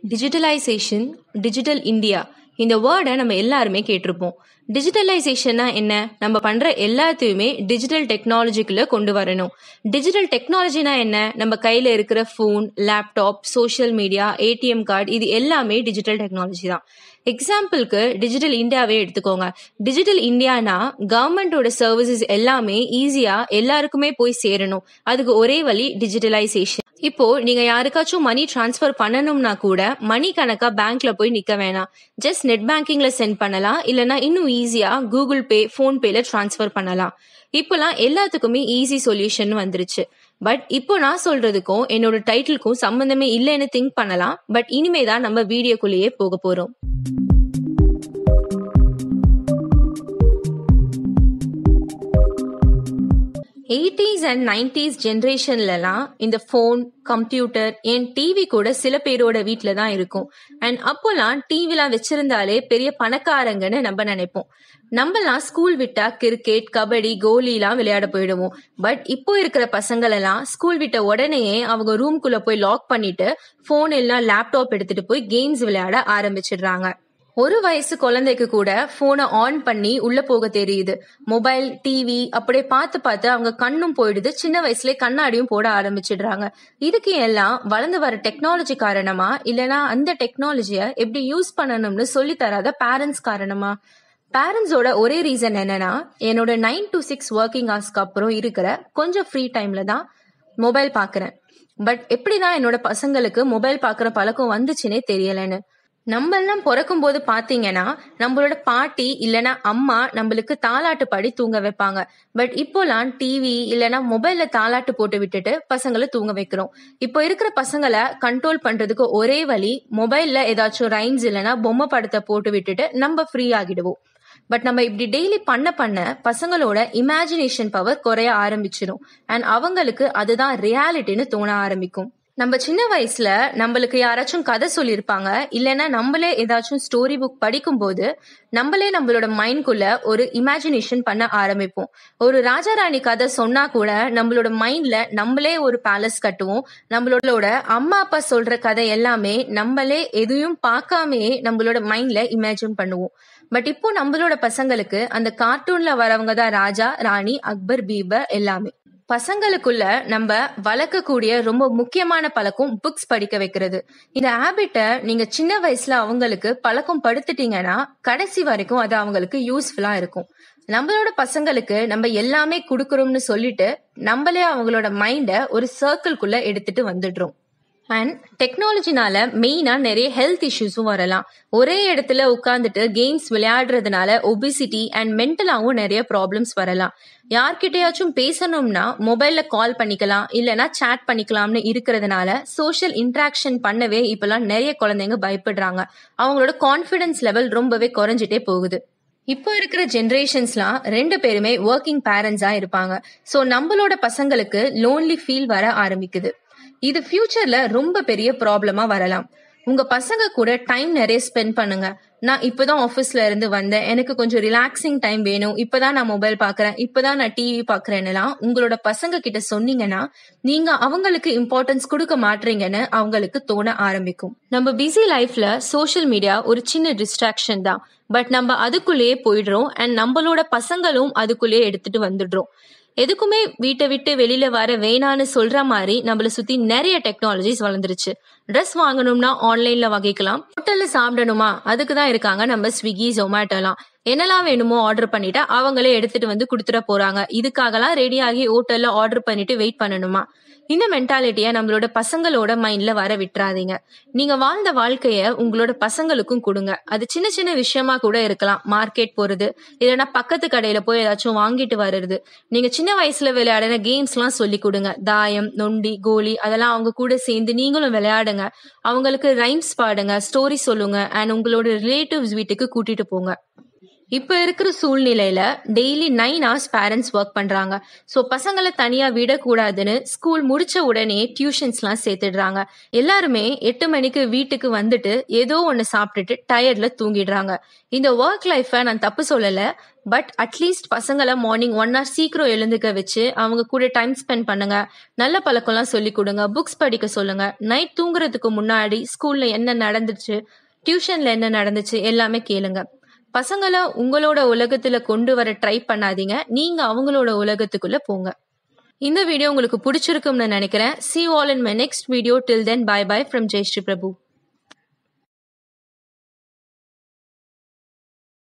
digitalisation digital India இந்த வேர்டை நம்ம எல்லாருமே கேட்டிருப்போம் டிஜிட்டலைசேஷன்னா என்ன நம்ம பண்ற எல்லாத்தையுமே டிஜிட்டல் டெக்னாலஜிக்குள்ள கொண்டு வரணும் டிஜிட்டல் டெக்னாலஜினா என்ன நம்ம கையில இருக்கிற phone laptop social media ATM card இது எல்லாமே டிஜிட்டல் டெக்னாலஜி தான் எக்ஸாம்பிளுக்கு டிஜிட்டல் இந்தியாவே எடுத்துக்கோங்க டிஜிட்டல் இந்தியானா கவர்மெண்டோட சர்வீசஸ் எல்லாமே ஈஸியா எல்லாருக்குமே போய் சேரணும் அதுக்கு ஒரே வழி டிஜிட்டலைசேஷன் இப்போ நீங்க யாருக்காச்சும் மணி டிரான்ஸ்ஃபர் பண்ணணும்னா கூட மணி கணக்கா பேங்க்ல போய் நிக்க வேணாம் ஜஸ்ட் நெட் பேங்கிங்ல சென்ட் பண்ணலாம் இல்லனா இன்னும் ஈஸியா கூகுள் பே ஃபோன் பேல டிரான்ஸ்ஃபர் பண்ணலாம் இப்போலாம் எல்லாத்துக்குமே ஈஸி சொல்யூஷன் வந்துருச்சு பட் இப்போ நான் சொல்றதுக்கும் என்னோட டைட்டிலுக்கும் சம்பந்தமே இல்லைன்னு திங்க் பண்ணலாம் பட் இனிமே தான் நம்ம வீடியோக்குள்ளேயே போக போறோம் எயிட்டிஸ் அண்ட் நைன்டிஸ் ஜென்ரேஷன்லலாம் இந்த ஃபோன் கம்ப்யூட்டர் ஏன் டிவி கூட சில பேரோட வீட்டில் தான் இருக்கும் அண்ட் அப்போலாம் டிவிலாம் வச்சிருந்தாலே பெரிய பணக்காரங்கன்னு நம்ம நினைப்போம் நம்மலாம் ஸ்கூல் விட்டா கிரிக்கெட் கபடி கோலிலாம் விளையாட போயிடுவோம் பட் இப்போ இருக்கிற பசங்கள் எல்லாம் ஸ்கூல் விட்ட உடனேயே அவங்க ரூம்குள்ள போய் லாக் பண்ணிட்டு ஃபோன் எல்லாம் லேப்டாப் எடுத்துட்டு போய் கேம்ஸ் விளையாட ஆரம்பிச்சிடுறாங்க ஒரு வயசு குழந்தைக்கு கூட போனை ஆன் பண்ணி உள்ள போக தெரியுது மொபைல் டிவி அப்படியே பார்த்து பார்த்து அவங்க கண்ணும் போயிடுது சின்ன வயசுல கண்ணாடியும் போட ஆரம்பிச்சிடுறாங்க இதுக்கு எல்லாம் வளர்ந்து வர டெக்னாலஜி காரணமா இல்லனா அந்த டெக்னாலஜிய எப்படி யூஸ் பண்ணணும்னு சொல்லி தராத பேரண்ட்ஸ் காரணமா பேரண்ட்ஸோட ஒரே ரீசன் என்னன்னா என்னோட நைன் டு சிக்ஸ் ஒர்க்கிங் ஹவர்ஸ்க்கு அப்புறம் இருக்கிற கொஞ்சம் ஃப்ரீ டைம்ல தான் மொபைல் பாக்குறேன் பட் எப்படிதான் என்னோட பசங்களுக்கு மொபைல் பாக்குற பழக்கம் வந்துச்சுன்னே தெரியலன்னு நம்ம எல்லாம் பிறக்கும் போது பாத்தீங்கன்னா நம்மளோட பாட்டி இல்லனா அம்மா நம்மளுக்கு தாலாட்டு பாடி தூங்க வைப்பாங்க பட் இப்போலாம் டிவி இல்லனா மொபைல்ல தாலாட்டு போட்டு விட்டுட்டு பசங்களை தூங்க வைக்கிறோம் இப்போ இருக்கிற பசங்களை கண்ட்ரோல் பண்றதுக்கு ஒரே வழி மொபைல்ல ஏதாச்சும் ரைம்ஸ் இல்லனா பொம்மை படத்தை போட்டு விட்டுட்டு நம்ம ஃப்ரீ ஆகிடுவோம் பட் நம்ம இப்படி டெய்லி பண்ண பண்ண பசங்களோட இமேஜினேஷன் பவர் குறைய ஆரம்பிச்சிடும் அண்ட் அவங்களுக்கு அதுதான் ரியாலிட்டின்னு தோண ஆரம்பிக்கும் நம்ம சின்ன வயசுல நம்மளுக்கு யாராச்சும் கதை சொல்லியிருப்பாங்க இல்லைன்னா நம்மளே ஏதாச்சும் ஸ்டோரி புக் படிக்கும்போது நம்மளே நம்மளோட மைண்ட்குள்ள ஒரு இமேஜினேஷன் பண்ண ஆரம்பிப்போம் ஒரு ராஜாராணி கதை சொன்னா கூட நம்மளோட மைண்ட்ல நம்மளே ஒரு பேலஸ் கட்டுவோம் நம்மளோட அம்மா அப்பா சொல்ற கதை எல்லாமே நம்மளே எதையும் பார்க்காமே நம்மளோட மைண்ட்ல இமேஜின் பண்ணுவோம் பட் இப்போ நம்மளோட பசங்களுக்கு அந்த கார்ட்டூன்ல வரவங்க தான் ராஜா ராணி அக்பர் பீபர் எல்லாமே பசங்களுக்குள்ள நம்ம வளர்க்கக்கூடிய ரொம்ப முக்கியமான பழக்கம் புக்ஸ் படிக்க வைக்கிறது இந்த ஹேபிட்டை நீங்க சின்ன வயசுல அவங்களுக்கு பழக்கம் படுத்துட்டீங்கன்னா கடைசி வரைக்கும் அது அவங்களுக்கு யூஸ்ஃபுல்லா இருக்கும் நம்மளோட பசங்களுக்கு நம்ம எல்லாமே கொடுக்கறோம்னு சொல்லிட்டு நம்மளே அவங்களோட மைண்ட ஒரு சர்க்கிள்குள்ள எடுத்துட்டு வந்துடுறோம் அண்ட் டெக்னாலஜினால மெயினா நிறைய ஹெல்த் இஷ்யூஸும் வரலாம் ஒரே இடத்துல உட்காந்துட்டு கேம்ஸ் விளையாடுறதுனால ஒபிசிட்டி அண்ட் மென்டலாவும் நிறைய ப்ராப்ளம்ஸ் வரலாம் யார்கிட்டயாச்சும் பேசணும்னா மொபைல்ல கால் பண்ணிக்கலாம் இல்லனா சேட் பண்ணிக்கலாம்னு இருக்கிறதுனால சோஷியல் இன்ட்ராக்ஷன் பண்ணவே இப்பெல்லாம் நிறைய குழந்தைங்க பயப்படுறாங்க அவங்களோட கான்பிடன்ஸ் லெவல் ரொம்பவே குறைஞ்சிட்டே போகுது இப்போ இருக்கிற ஜென்ரேஷன்ஸ்லாம் ரெண்டு பேருமே ஒர்க்கிங் பேரண்ட்ஸா இருப்பாங்க ஸோ நம்மளோட பசங்களுக்கு லோன்லி ஃபீல் வர ஆரம்பிக்குது இது ஃபியூச்சர்ல ரொம்ப பெரிய ப்ராப்ளமா வரலாம் உங்க பசங்க கூட டைம் நிறைய ஸ்பெண்ட் பண்ணுங்க நான் இப்பதான் ஆஃபீஸ்ல இருந்து வந்தேன் எனக்கு கொஞ்சம் ரிலாக்ஸிங் டைம் வேணும் இப்பதான் நான் மொபைல் பாக்குறேன் இப்பதான் நான் டிவி பாக்குறேன்னுலாம் உங்களோட பசங்க கிட்ட சொன்னீங்கன்னா நீங்க அவங்களுக்கு இம்பார்ட்டன்ஸ் கொடுக்க மாட்டீங்கன்னு அவங்களுக்கு தோண ஆரம்பிக்கும் நம்ம பிஸி லைஃப்ல சோஷியல் மீடியா ஒரு சின்ன டிஸ்ட்ராக்ஷன் தான் பட் நம்ம அதுக்குள்ளேயே போயிடுறோம் அண்ட் நம்மளோட பசங்களும் அதுக்குள்ளேயே எடுத்துட்டு வந்துடுறோம் எதுக்குமே வீட்டை விட்டு வெளியில வர வேணான்னு சொல்ற மாதிரி நம்மள சுத்தி நிறைய டெக்னாலஜிஸ் வளர்ந்துருச்சு ட்ரெஸ் வாங்கணும்னா ஆன்லைன்ல வாங்கிக்கலாம் ஹோட்டல்ல சாப்பிடணுமா அதுக்கு தான் இருக்காங்க நம்ம ஸ்விக்கி ஜொமேட்டோலாம் என்னெல்லாம் வேணுமோ ஆர்டர் பண்ணிட்டா அவங்களே எடுத்துட்டு வந்து கொடுத்துட போறாங்க இதுக்காகலாம் ரெடி ஆகி ஹோட்டல்ல ஆர்டர் பண்ணிட்டு வெயிட் பண்ணணுமா இந்த மென்டாலிட்டிய நம்மளோட பசங்களோட மைண்ட்ல வர விட்டுறாதீங்க நீங்க வாழ்ந்த வாழ்க்கைய உங்களோட பசங்களுக்கும் கொடுங்க அது சின்ன சின்ன விஷயமா கூட இருக்கலாம் மார்க்கெட் போறது இல்லைன்னா பக்கத்து கடையில போய் ஏதாச்சும் வாங்கிட்டு வர்றது நீங்க சின்ன வயசுல விளையாடின கேம்ஸ் எல்லாம் சொல்லி கொடுங்க தாயம் நொண்டி கோலி அதெல்லாம் அவங்க கூட சேர்ந்து நீங்களும் விளையாடுங்க அவங்களுக்கு ரைம்ஸ் பாடுங்க ஸ்டோரி சொல்லுங்க அண்ட் உங்களோட ரிலேட்டிவ்ஸ் வீட்டுக்கு கூட்டிட்டு போங்க இப்போ இருக்கிற சூழ்நிலையில daily nine hours parents work பண்றாங்க ஸோ பசங்களை தனியா விடக்கூடாதுன்னு ஸ்கூல் முடிச்ச உடனே டியூஷன்ஸ்லாம் சேர்த்துடுறாங்க எல்லாருமே எட்டு மணிக்கு வீட்டுக்கு வந்துட்டு ஏதோ ஒன்று சாப்பிட்டுட்டு டயர்ட்ல தூங்கிடுறாங்க இந்த ஒர்க் லைஃப்பை நான் தப்பு சொல்லலை பட் அட்லீஸ்ட் பசங்களை மார்னிங் ஒன் ஹவர் சீக்கிரம் எழுந்துக்க வச்சு அவங்க கூட டைம் ஸ்பெண்ட் பண்ணுங்க நல்ல பழக்கம்லாம் சொல்லி கொடுங்க புக்ஸ் படிக்க சொல்லுங்க நைட் தூங்குறதுக்கு முன்னாடி ஸ்கூல்ல என்ன நடந்துச்சு டியூஷன்ல என்ன நடந்துச்சு எல்லாமே கேளுங்க பசங்களை உங்களோட உலகத்துல கொண்டு வர ட்ரை பண்ணாதீங்க நீங்க அவங்களோட உலகத்துக்குள்ள போங்க இந்த வீடியோ உங்களுக்கு பிடிச்சிருக்கும்னு நினைக்கிறேன் see all in my next video till then bye bye from Jayashree Prabhu